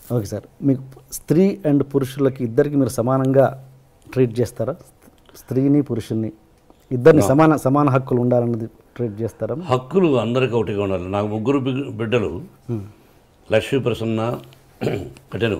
Okay sir మీకు స్త్రీ and పురుషులకి ఇద్దరికి మీరు సమానంగా ట్రీట్ చేస్తారా స్త్రీని పురుషుల్ని ఇద్దరిని సమాన సమాన హక్కులు ఉండాలన్నది ట్రీట్ చేస్తారా హక్కులు అందరికీ ఒకటిగా ఉండాలి నాకు ముగ్గురు బి- బిడ్డలు లక్ష్మీ ప్రసన్న కటెను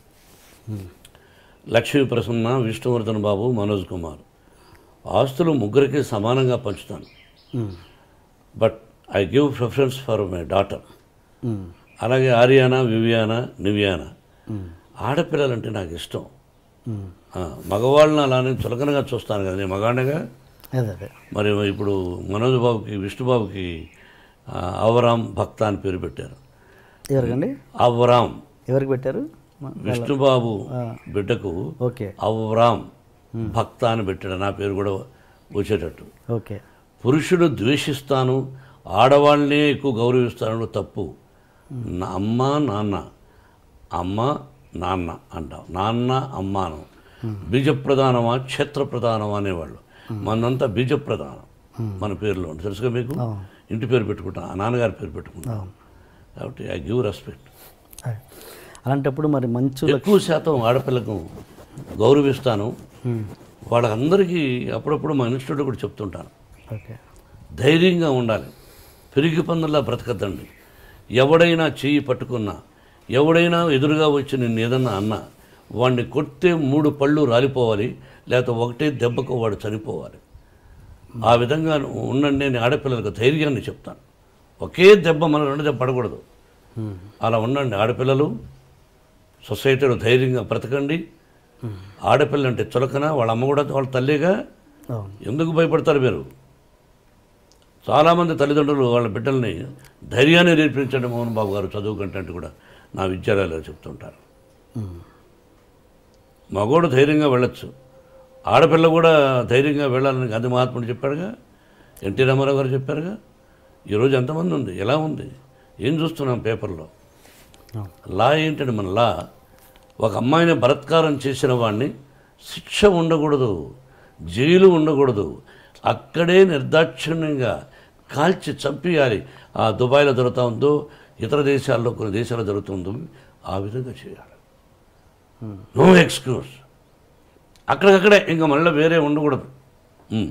లక్ష్మీ ప్రసన్న విష్ణువర్ధన్ బాబు మనోజ్ కుమార్ ఆస్తులు ముగ్గురికి సమానంగా పంచుతాను but I give preference for my daughter అలాగే ఆర్యానా వివియానా నివియానా ఆడపిల్లలంటే నాకు ఇష్టం ఆ, మగవాళ్ళని అలానే చులకనగా చూస్తాను కదా నేను మగాడిగా అదే అదే మరి ఇప్పుడు మనోజ్ బాబుకి విష్ణుబాబుకి ఆ, అవరాం భక్త అని పేరు పెట్టారు ఎవరికండి అవరాం ఎవరికి పెట్టారు విష్ణుబాబు బిడ్డకు ఓకే అవరాం భక్త అని పెట్టాడు నా పేరు కూడా వచ్చేటట్టు ఓకే పురుషుడు ద్వేషిస్తాను ఆడవాళ్ళనే ఎక్కువ గౌరవిస్తాను తప్పు నా అమ్మ నాన్న అమ్మ నాన్న అంటాం నాన్న అమ్మాను బీజ ప్రధానమా క్షేత్ర ప్రధానమా అనేవాళ్ళు మనంతా బీజ ప్రధానం మన పేరులో ఉంటుంది తెలుసుగా మీకు ఇంటి పేరు పెట్టుకుంటాం ఆ నాన్నగారి పేరు పెట్టుకుంటాం కాబట్టి ఐ గివ్ రెస్పెక్ట్ అదే. అలాంటప్పుడు మరి మంచు ఎక్కువ శాతం ఆడపిల్లకు గౌరవిస్తాను వాళ్ళందరికీ అప్పుడప్పుడు మా ఇన్స్టిట్యూట్లో కూడా చెప్తుంటాను ఓకే ధైర్యంగా ఉండాలి పెరిగి పందులా బ్రతకద్దండి ఎవడైనా చెయ్యి పట్టుకున్నా ఎవడైనా ఎదురుగా వచ్చి నిన్ను ఏదన్నా అన్నా వాడిని కొడితే మూడు పళ్ళు రాలిపోవాలి లేకపోతే ఒకటే దెబ్బకు వాడు చనిపోవాలి ఆ విధంగా ఉండండి నేను ఆడపిల్లలకు ధైర్యాన్ని చెప్తాను ఒకే దెబ్బ మన రెండు దెబ్బ పడకూడదు అలా ఉండండి ఆడపిల్లలు సొసైటీలో ధైర్యంగా బ్రతకండి ఆడపిల్ల అంటే చులకన వాళ్ళ అమ్మ కూడా వాళ్ళ తల్లిగా అవును ఎందుకు భయపడతారు మీరు చాలామంది తల్లిదండ్రులు వాళ్ళ బిడ్డల్ని ధైర్యాన్ని నేర్పించండి మోహన్ బాబు గారు చదువు కంటే అంటే కూడా నా విద్యాలయాలు చెప్తుంటారు మగోడు ధైర్యంగా వెళ్ళొచ్చు ఆడపిల్ల కూడా ధైర్యంగా వెళ్ళాలని గాంధీ మహాత్ముడు చెప్పాడుగా ఎన్టీ రామారావు గారు చెప్పారుగా ఈరోజు ఎంతమంది ఉంది ఎలా ఉంది ఏం చూస్తున్నాం పేపర్లో అవును. లా ఏంటంటే మన లా ఒక అమ్మాయిని బలత్కారం చేసిన వాడిని శిక్ష ఉండకూడదు జైలు ఉండకూడదు అక్కడే నిర్దాక్షిణ్యంగా కాల్చి చంపియాలి ఆ దుబాయ్లో జరుగుతూ ఉందో ఇతర దేశాల్లో కొన్ని దేశాల్లో జరుగుతుందో ఆ విధంగా చేయాలి నో ఎక్స్క్యూజ్ అక్కడికక్కడే ఇంకా మళ్ళీ వేరే ఉండకూడదు ఉమ్.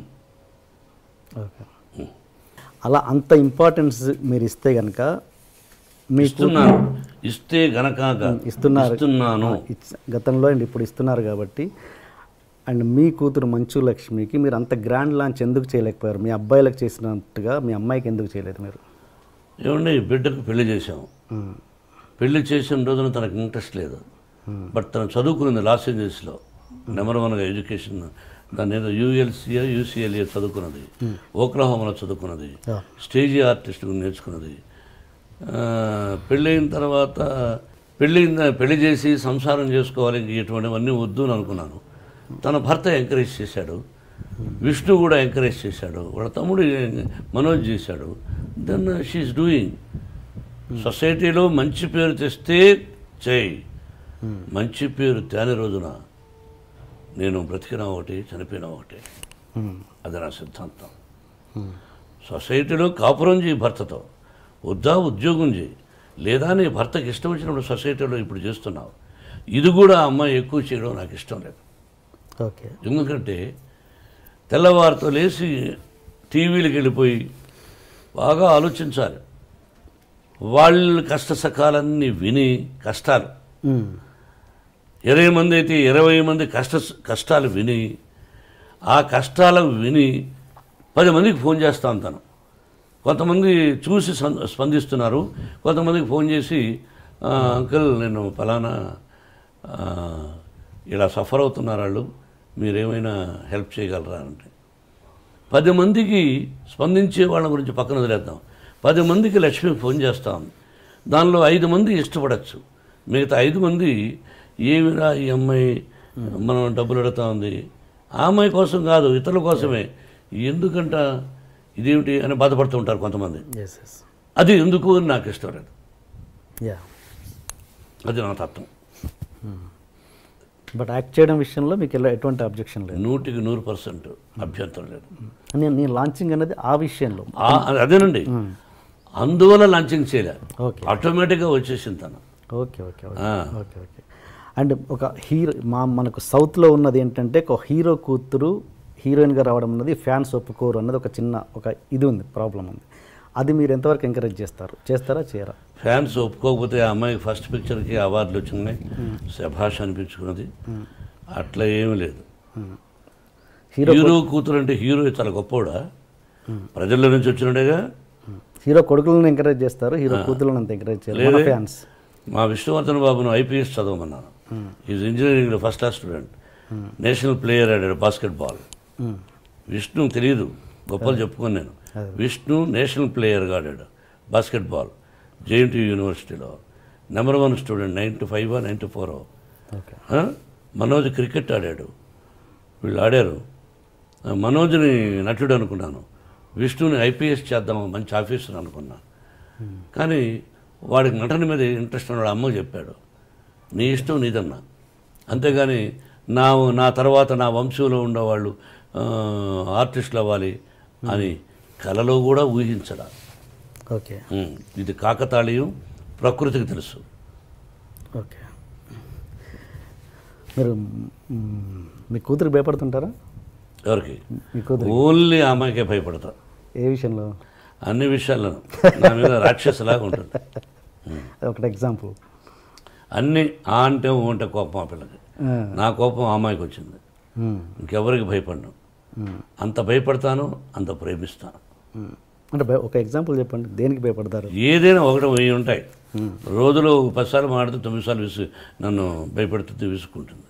ఓకే అలా అంత ఇంపార్టెన్స్ మీరు ఇస్తే కనుక మీకు ఇస్తున్నాను ఇస్తే గనక ఇస్తున్నారు. ఇస్తున్నాను ఇచ్చ- గతంలో అండ్ ఇప్పుడు ఇస్తున్నారు కాబట్టి అండ్ మీ కూతురు మంచు లక్ష్మికి మీరు అంత గ్రాండ్ లాంచ్ ఎందుకు చేయలేకపోయారు మీ అబ్బాయిలకు చేసినట్టుగా మీ అమ్మాయికి ఎందుకు చేయలేదు మీరు ఏమండి బిడ్డకు పెళ్లి చేశాము మ్మ్. పెళ్లి చేసిన రోజున తనకు ఇంట్రెస్ట్ లేదు బట్ తను చదువుకున్నది లాస్ ఏంజల్స్లో నెంబర్ వన్గా ఎడ్యుకేషన్ దాన్ని ఏదో యూఎల్సీఏ యూసీఎల్ఏ చదువుకున్నది ఓక్లహోమాలో చదువుకున్నది Yeah. స్టేజీ ఆర్టిస్ట్ నేర్చుకున్నది ఆ, పెళ్ళైన తర్వాత పెళ్ళైన పెళ్లి చేసి సంసారం చేసుకోవాలి ఇంక ఇటువంటివన్నీ వద్దు అని అనుకున్నాను తన భర్త ఎంకరేజ్ చేశాడు విష్ణు కూడా ఎంకరేజ్ చేశాడు వాళ్ళ తమ్ముడు మనోజ్ చేశాడు దెన్ షీఈస్ డూయింగ్ సొసైటీలో మంచి పేరు తెస్తే చేయి మంచి పేరు తేని రోజున నేను బ్రతికిన ఒకటి చనిపోయిన ఒకటి మ్మ్. అది నా సిద్ధాంతం సొసైటీలో కాపురం చేయి భర్తతో వద్దా ఉద్యోగం చేయి లేదా నీ భర్తకి ఇష్టం వచ్చినప్పుడు సొసైటీలో ఇప్పుడు చేస్తున్నావు ఇది కూడా ఆ అమ్మాయి ఎక్కువ చేయడం నాకు ఇష్టం లేదు ఓకే ఎందుకంటే తెల్లవారితో లేచి టీవీలకు వెళ్ళిపోయి బాగా ఆలోచించాలి వాళ్ళ కష్ట సకాలన్నీ విని కష్టాలు మ్మ్. ఇరవై మంది అయితే ఇరవై మంది కష్ట కష్టాలు విని ఆ కష్టాలకు విని పది మందికి ఫోన్ చేస్తాను తను కొంతమంది చూసి సం- స్పందిస్తున్నారు కొంతమందికి ఫోన్ చేసి "ఆ, అంకుల్ నేను ఫలానా ఆ, ఇలా సఫర్ అవుతున్నారు వాళ్ళు మీరేమైనా హెల్ప్ చేయగలరా అంటే పది మందికి స్పందించే వాళ్ళ గురించి పక్కన వదిలేద్దాం పది మందికి లక్ష్మి ఫోన్ చేస్తాం దానిలో ఐదు మంది ఇష్టపడచ్చు మిగతా ఐదు మంది ఏమిరా ఈ అమ్మాయి మనం డబ్బులు అడుగుతా ఉంది ఆ అమ్మాయి కోసం కాదు ఇతరుల కోసమే ఎందుకంట ఇదేమిటి అని బాధపడుతూ ఉంటారు కొంతమంది ఎస్ ఎస్ అది ఎందుకు అని నాకు ఇష్టం లేదు యా అది నా తత్వం బట్ యాక్ట్ చేయడం విషయంలో మీకు ఎలా ఎటువంటి అబ్జెక్షన్ లేదు నూటికి నూరు పర్సెంట్ అభ్యంతరం లేదు నేను నేను లాంచింగ్ అనేది ఆ విషయంలో ఆ- అదేనండి అందువల్ల లాంచింగ్ చేయలే ఓకే ఆటోమేటిక్గా వచ్చేసింది తను ఓకే ఓకే ఓకే ఆ. ఓకే ఓకే అండ్ ఒక హీరో మా మనకు సౌత్లో ఉన్నది ఏంటంటే ఒక హీరో కూతురు హీరోయిన్గా రావడం అన్నది ఫ్యాన్స్ ఒప్పుకోరు అన్నది ఒక చిన్న ఒక ఇది ఉంది ప్రాబ్లం ఉంది అది మీరు ఎంతవరకు ఎంకరేజ్ చేస్తారు చేస్తారా చేయరా ఫ్యాన్స్ ఒప్పుకోకపోతే ఆ అమ్మాయికి ఫస్ట్ పిక్చర్కి అవార్డులు వచ్చినాయి శభాష్ అనిపించుకున్నది అట్లా ఏమీ లేదు హీరో హీరో కూతురు అంటే హీరో చాలా గొప్పోడా ప్రజల్లో నుంచి వచ్చినట్టుగా హీరో కొడుకులను ఎంకరేజ్ చేస్తారు హీరో కూతురులను అంత ఎంకరేజ్ చేయరు మన లేదే. ఫ్యాన్స్ మా విష్ణువర్ధన్ బాబును ఐపీఎస్ చదవమన్నాను ఈజ్ ఇంజనీరింగ్లో first class student national player ఆడాడు బాస్కెట్ బాల్ విష్ణు తెలియదు గొప్పలు చెప్పుకొని నేను విష్ణు నేషనల్ ప్లేయర్గా ఆడాడు బాస్కెట్ బాల్ జేఎన్టీ యూనివర్సిటీలో number one student ninety five ninety four okay Manoj cricket ఆడాడు వీళ్ళు ఆడారు ఆ, మనోజ్ని నటుడు అనుకున్నాను విష్ణుని ఐపీఎస్ చేద్దాం మంచి ఆఫీసర్ అనుకున్నా కానీ వాడికి నటన మీద ఇంట్రెస్ట్ ఉన్నాడు అమ్మ చెప్పాడు నీ ఇష్టం నీదన్నా అంతేగాని నా నా తర్వాత నా వంశంలో ఉండేవాళ్ళు ఆ, ఆర్టిస్టులు అవ్వాలి అని కలలో కూడా ఊహించడా ఓకే ఉమ్, ఇది కాకతాళీయం ప్రకృతికి తెలుసు ఓకే మీరు మ్, మీ కూతురు భయపడుతుంటారా ఎవరికి మీ కూతురు ఓన్లీ ఆ అమ్మాయికే భయపడతా ఏ విషయంలో అన్ని విషయాలను నా మీద రాక్షసులాగా ఉంటుంది ఒకటి ఎగ్జాంపుల్ అన్ని ఆ అంటే ఊ అంటే కోపం ఆ పిల్లకి నా కోపం ఆ అమ్మాయికి వచ్చింది ఇంకెవరికి భయపడను అంత భయపడతాను అంత ప్రేమిస్తాను అంటే భయ- ఒక ఎగ్జాంపుల్ చెప్పండి దేనికి భయపడతారు ఏదైనా ఒకటి వెయ్యి ఉంటాయి రోజులో ఒక పదిసార్లు మాడితే తొమ్మిది సార్లు విసు నన్ను భయపెడుతుంది విసుక్కుంటుంది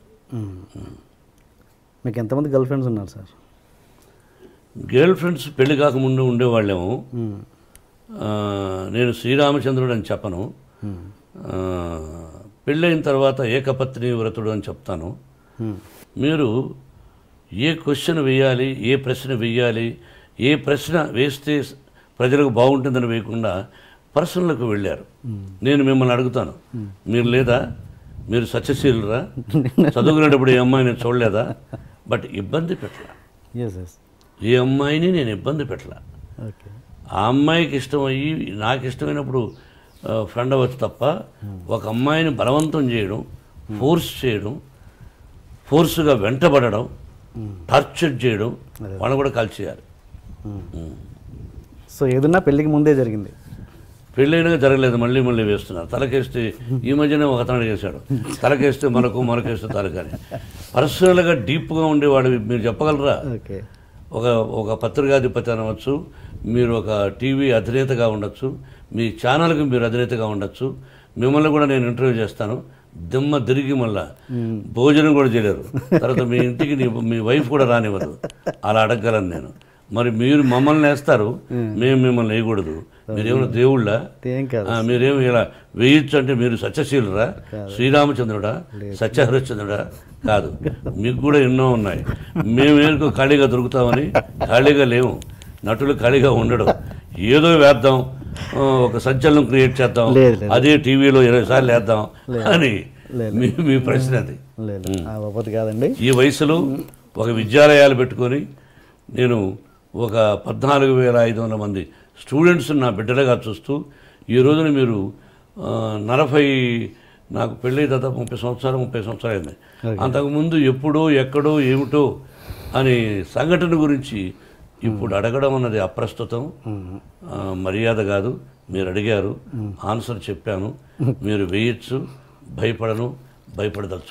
మీకు ఎంతమంది గర్ల్ ఫ్రెండ్స్ ఉన్నారు సార్ గర్ల్ ఫ్రెండ్స్ పెళ్లి కాకముందు ఉండేవాళ్ళేమో ఆ, నేను శ్రీరామచంద్రుడు అని చెప్పను ఆ, పెళ్ళైన తర్వాత ఏకపత్ని వ్రతుడు అని చెప్తాను మీరు ఏ క్వశ్చన్ వేయాలి ఏ ప్రశ్న వేయాలి ఏ ప్రశ్న వేస్తే ప్రజలకు బాగుంటుందని వేయకుండా పర్సనల్కి వెళ్ళారు నేను మిమ్మల్ని అడుగుతాను మీరు లేదా మీరు సత్యశీలురా చదువుకునేటప్పుడు ఈ అమ్మాయిని చూడలేదా బట్ ఇబ్బంది పెట్టలా ఎస్ ఎస్ ఈ అమ్మాయిని నేను ఇబ్బంది పెట్టలా ఓకే ఆ అమ్మాయికి ఇష్టమయ్యి నాకు ఇష్టమైనప్పుడు ఫ్రెండ్ అవ్వచ్చు తప్ప ఒక అమ్మాయిని బలవంతం చేయడం ఫోర్స్ చేయడం ఫోర్స్గా వెంటబడడం టార్చర్ చేయడం వాళ్ళని కూడా కాల్చేయాలి సో ఏదన్నా పెళ్ళికి ముందే జరిగింది పెళ్ళైనా జరగలేదు మళ్ళీ మళ్ళీ వేస్తున్నారు తలకేస్తే ఈ మధ్యనే ఒక అతను వేశాడు తలకేస్తే మనకు మనకేస్తే తలకని పర్సనల్గా డీప్గా ఉండేవాడు మీరు చెప్పగలరా ఓకే ఒక ఒక పత్రికాధిపతి అనవచ్చు మీరు ఒక టీవీ అధినేతగా ఉండొచ్చు మీ ఛానల్కి మీరు అధినేతగా ఉండొచ్చు మిమ్మల్ని కూడా నేను ఇంటర్వ్యూ చేస్తాను దిమ్మ తిరిగి మళ్ళా భోజనం కూడా చేయలేరు తర్వాత మీ ఇంటికి నీ మీ వైఫ్ కూడా రానివ్వదు అలా అడగగలను నేను మరి మీరు మమ్మల్ని వేస్తారు మేము మిమ్మల్ని వేయకూడదు మీరేమైనా దేవుళ్ళ ఏం కాదు మీరేమి ఇలా వేయొచ్చు అంటే మీరు సత్యశీలురా శ్రీరామచంద్రుడా సత్యహరిశ్చంద్రుడా కాదు మీకు కూడా ఎన్నో ఉన్నాయి మేమేనుకో ఖాళీగా దొరుకుతామని ఖాళీగా లేవు నటులు ఖాళీగా ఉండడు ఏదో వేద్దాం ఆ, ఒక సంచలనం క్రియేట్ చేద్దాం లేదు, లేదు. అదే టీవీలో ఇరవై సార్లు వేద్దాం అని మీ మీ ప్రశ్న అది లేదు ఆ బాబోతు కాదండి ఈ వయసులో ఒక విద్యాలయాలు పెట్టుకొని నేను ఒక పద్నాలుగు వేల ఐదు వందల మంది స్టూడెంట్స్ నా బిడ్డలుగా చూస్తూ ఈ రోజున మీరు ఆ, నలభై నాకు పెళ్ళి దాదాపు ముప్పై సంవత్సరాలు ముప్పై సంవత్సరాలు అయింది అంతకుముందు ఎప్పుడో ఎక్కడో ఏమిటో అని సంఘటన గురించి ఇప్పుడు అడగడం అన్నది అప్రస్తుతం ఆ, మర్యాద కాదు మీరు అడిగారు ఆన్సర్ చెప్పాను మీరు వేయచ్చు భయపడను భయపడదలుచు